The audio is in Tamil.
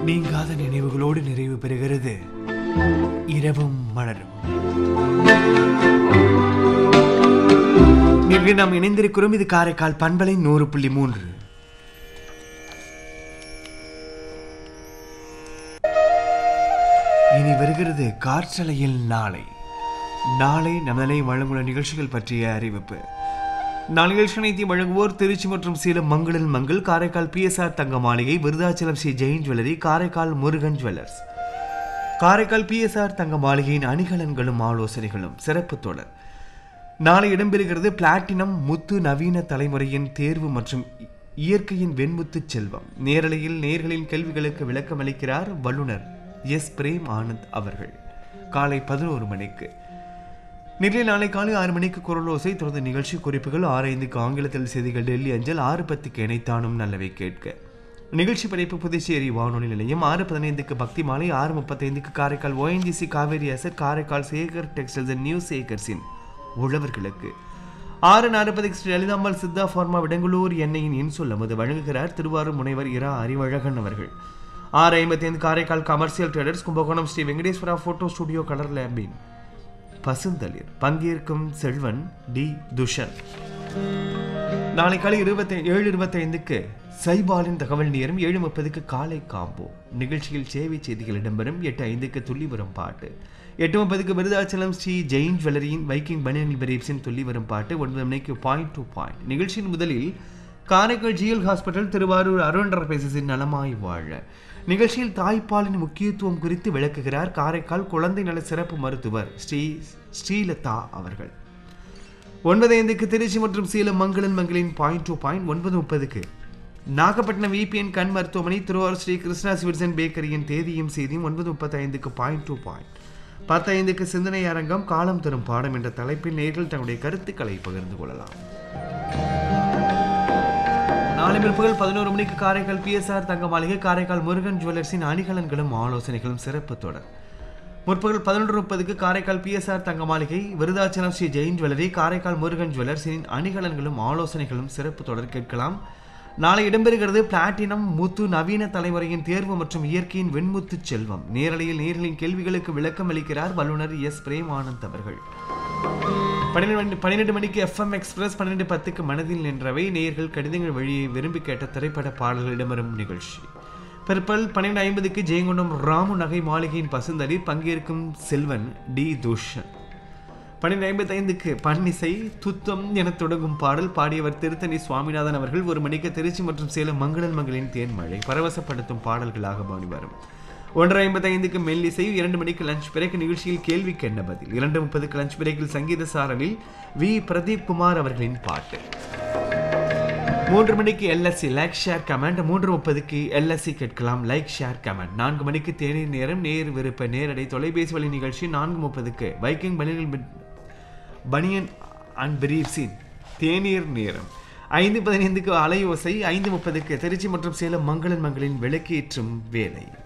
நீங்காத நினைவுகளோடு நிறைவு பெறுகிறது இரவும் மலரும் இன்று நாம் இணைந்திருக்கிறோம் இது காரைக்கால் பண்பலை நூறு புள்ளி மூன்று இனி வருகிறது காற்றலையில் நாளை நாளை நமதனை வழங்குள்ள நிகழ்ச்சிகள் பற்றிய அறிவிப்பு நாளை நிகழ்ச்சி அனைத்தையும் வழங்குவோர் திருச்சி மற்றும் சேலம் மங்களில் மங்கள் காரைக்கால் பிஎஸ்ஆர் தங்க மாளிகை Virudhachalam Shri Jain jewellery Karaikal Murugan jewellers Karaikal PSR தங்க மாளிகையின் அணிகலன்களும் ஆலோசனைகளும் சிறப்பு தொடர் நாளை இடம்பெறுகிறது பிளாட்டினம் முத்து நவீன தலைமுறையின் தேர்வு மற்றும் இ- இயற்கையின் வெண்முத்து செல்வம் நேரலையில் நேர்களின் கேள்விகளுக்கு விளக்கம் அளிக்கிறார் வல்லுனர் எஸ் பிரேம் ஆனந்த் அவர்கள் காலை பதினோரு மணிக்கு நிலையில் நாளை காலை ஆறு மணிக்கு குரலோசை தொடர்ந்து நிகழ்ச்சி குறிப்புகள் ஆறு ஐந்துக்கு ஆங்கிலத்தில் செய்திகள் டெல்லி அஞ்சல் ஆறு பத்துக்கு இணைத்தானும் நல்லவை கேட்க நிகழ்ச்சி படைப்பு புதுச்சேரி வானொலி நிலையம் ஆறு பதினைந்துக்கு பக்தி மாலை ஆறு முப்பத்தைந்துக்கு காரைக்கால் ஓஎன்ஜிசி காவேரி அசர் Karaikal Sekar textiles and new சேகர்ஸின் உழவர்களுக்கு ஆறு நாற்பதுக்கு ஸ்ரீ லலிதாம்பாள் சித்தா ஃபார்மா விடங்குளூர் எண்ணெயின் இன்சொல் அமது வழங்குகிறார் திருவாரூர் முனைவர் இரா அறிவழகன் அவர்கள் ஆறு ஐம்பத்தி ஐந்து Karaikal commercial traders Kumbakonam Shri Venkateswara photo studio colour லேம்பின் பசுந்தளிர் பங்கேற்கும் செல்வன் டி துஷன் நாளை காலை இருபத்தி ஏழு இருபத்தி ஐந்துக்கு சைபாலின் தகவல் நேரம் ஏழு முப்பதுக்கு காலை காம்போ நிகழ்ச்சியில் சேவை செய்திகள் இடம்பெறும் எட்டு ஐந்துக்கு துள்ளி வரும் பாட்டு எட்டு முப்பதுக்கு விருதாச்சலம் ஸ்ரீ ஜெயின் ஜுவல்லரியின் வைக்கிங் பனியன் பிரீப்ஸின் துள்ளி வரும் பாட்டு ஒன்பது மணிக்கு பாயிண்ட் டு பாயிண்ட் நிகழ்ச்சியின் முதலில் காரைக்கால் ஜிஎல் ஹாஸ்பிட்டல் திருவாரூர் அருண்டர் பேசஸின் நலமாய் வாழ நிகழ்ச்சியில் தாய்ப்பாலின் முக்கியத்துவம் குறித்து விளக்குகிறார் காரைக்கால் குழந்தை நல சிறப்பு மருத்துவர் ஸ்ரீ ஸ்ரீலதா அவர்கள் ஒன்பது ஐந்துக்கு திருச்சி மற்றும் சேலம் மங்களன் மங்களின் பாயிண்ட் டு பாயிண்ட் ஒன்பது முப்பதுக்கு நாகப்பட்டினம் விபிஎன் கண் மருத்துவமனை திருவாரூர் ஸ்ரீ கிருஷ்ணா சிவிட்சன் பேக்கரியின் தேதியும் செய்தியும் ஒன்பது முப்பத்தி ஐந்துக்கு பாயிண்ட் டு பாயிண்ட் பத்து ஐந்துக்கு சிந்தனை அரங்கம் காலம் தரும் பாடம் என்ற தலைப்பில் நேர்கள் தங்களுடைய கருத்துக்களை பகிர்ந்து கொள்ளலாம் நாளை பிற்பகல் பதினோரு மணிக்கு காரைக்கால் பிஎஸ்ஆர் தங்க மாளிகை காரைக்கால் முருகன் ஜுவல்லர்ஸின் அணிகலன்களும் ஆலோசனைகளும் சிறப்பு தொடர் முற்பகல் பதினொன்று முப்பதுக்கு காரைக்கால் பிஎஸ்ஆர் தங்க மாளிகை விருதாச்சலம் ஸ்ரீ ஜெயின் ஜுவல்லரி காரைக்கால் முருகன் ஜுவல்லர்ஸின் அணிகலன்களும் ஆலோசனைகளும் சிறப்பு தொடர் கேட்கலாம் நாளை இடம்பெறுகிறது பிளாட்டினம் முத்து நவீன தலைமுறையின் தேர்வு மற்றும் இயற்கையின் வெண்முத்து செல்வம் நேரலையில் நேர்களின் கேள்விகளுக்கு விளக்கம் அளிக்கிறார் வல்லுநர் எஸ் பிரேம் ஆனந்த் அவர்கள் பன்னிரெண்டு பன்னிரெண்டு மணிக்கு எஃப்எம் எக்ஸ்பிரஸ் பன்னிரெண்டு பத்துக்கு மனதில் நின்றவை நேர்கள் கடிதங்கள் வழியை விரும்பி கேட்ட திரைப்பட பாடல்கள் இடம்பெறும் நிகழ்ச்சி பிற்பல் பன்னிரெண்டு ஐம்பதுக்கு ஜெயங்கொண்டம் ராமு நகை மாளிகையின் பசுந்தளி பங்கேற்கும் செல்வன் டி துஷன் பன்னிரெண்டு ஐம்பத்தி ஐந்துக்கு பன்னிசை துத்தம் என தொடங்கும் பாடல் பாடியவர் திருத்தணி சுவாமிநாதன் அவர்கள் ஒரு மணிக்கு திருச்சி மற்றும் சேலம் மங்களன் மங்களின் தேன்மழை பரவசப்படுத்தும் பாடல்களாக பாடி வரும் ஒன்றரை ஐம்பத்தி ஐந்துக்கு மெல்லிசை இரண்டு மணிக்கு லஞ்ச் பிரேக் நிகழ்ச்சியில் கேள்விக்கு என்ன பதில் இரண்டு முப்பதுக்கு லஞ்ச் பிரேக்கில் சங்கீத சாரலில் வி பிரதீப் குமார் அவர்களின் பாட்டு மூன்று மணிக்கு எல்எஸ்சி லைக் ஷேர் கமெண்ட் மூன்று முப்பதுக்கு எல்எஸ்சி கேட்கலாம் லைக் ஷேர் கமெண்ட் நான்கு மணிக்கு தேநீர் நேரம் நேர் விருப்ப நேரடி தொலைபேசி வழி நிகழ்ச்சி நான்கு முப்பதுக்கு வைக்கிங் பனியன் பனியன் அண்ட் பிரீப்ஸின் தேநீர் நேரம் ஐந்து பதினைந்துக்கு அலையோசை ஐந்து முப்பதுக்கு திருச்சி மற்றும் சேலம் மங்களன் மங்களின் விளக்கேற்றும் வேலை